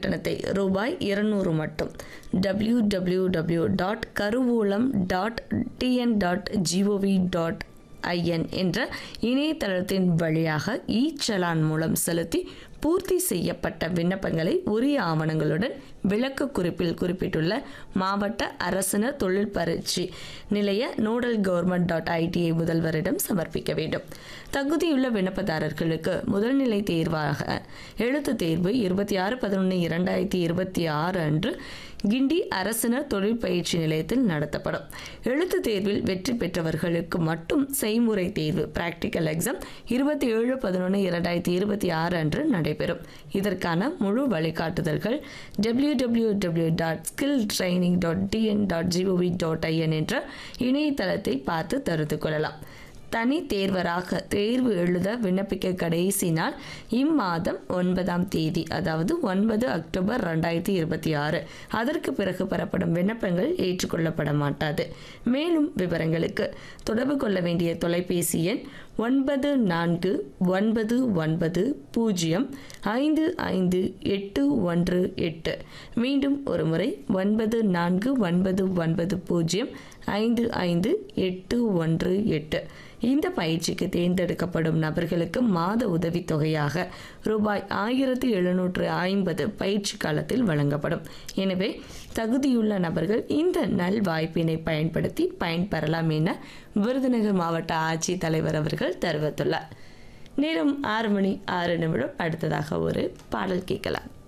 கட்டணத்தை ரூபாய் இருநூறு மட்டும் டபிள்யூ டபிள்யூ டபிள்யூ டாட் கருவூலம் dot TN dot GOV dot IN என்ற இணையதளத்தின் வழியாக இ சலான் மூலம் செலுத்தி பூர்த்தி செய்யப்பட்ட விண்ணப்பங்களை உரிய ஆவணங்களுடன் விளக்க குறிப்பில் குறிப்பிட்டுள்ள மாவட்ட அரசினர் தொழில் பயிற்சி நிலைய நோடல் கவர்மெண்ட் டாட் ஐடிஐ முதல்வரிடம் சமர்ப்பிக்க வேண்டும் தகுதியுள்ள விண்ணப்பதாரர்களுக்கு முதல்நிலை தேர்வாக எழுத்துத் தேர்வு இருபத்தி ஆறு பதினொன்று இரண்டாயிரத்தி இருபத்தி ஆறு அன்று கிண்டி அரசினர் தொழில் பயிற்சி நிலையத்தில் நடத்தப்படும் எழுத்துத் தேர்வில் வெற்றி பெற்றவர்களுக்கு மட்டும் செய்முறை தேர்வு பிராக்டிக்கல் எக்ஸாம் இருபத்தி ஏழு பதினொன்று இரண்டாயிரத்தி இருபத்தி ஆறு அன்று நடைபெறும் இதற்கான முழு வழிகாட்டுதல்கள் W W W dot skill training dot TN dot GOV dot IN என்ற இணையதளத்தை பார்த்து தெரிந்து கொள்ளலாம் தனி தேர்வராக தேர்வு எழுத விண்ணப்பிக்க கடைசி நாள் இம்மாதம் ஒன்பதாம் தேதி அதாவது ஒன்பது அக்டோபர் ரெண்டாயிரத்தி இருபத்தி ஆறு அதற்கு பிறகு பெறப்படும் விண்ணப்பங்கள் ஏற்றுக்கொள்ளப்பட மாட்டாது மேலும் விவரங்களுக்கு தொடர்பு கொள்ள வேண்டிய தொலைபேசி எண் ஒன்பது நான்கு ஒன்பது ஒன்பது பூஜ்ஜியம் ஐந்து ஐந்து எட்டு ஒன்று எட்டு மீண்டும் ஒரு முறை ஒன்பது நான்கு ஒன்பது ஒன்பது பூஜ்ஜியம் ஐந்து ஐந்து எட்டு ஒன்று எட்டு இந்த பயிற்சிக்கு தேர்ந்தெடுக்கப்படும் நபர்களுக்கு மாத உதவித்தொகையாக ரூபாய் ஆயிரத்தி எழுநூற்று ஐம்பது பயிற்சி காலத்தில் வழங்கப்படும் எனவே தகுதியுள்ள நபர்கள் இந்த நல் வாய்ப்பினை பயன்படுத்தி பயன்பெறலாம் என விருதுநகர் மாவட்ட ஆட்சித் தலைவர் அவர்கள் தெரிவித்துள்ளார் நேரம் ஆறு மணி ஆறு நிமிடம் அடுத்ததாக ஒரு பாடல் கேட்கலாம்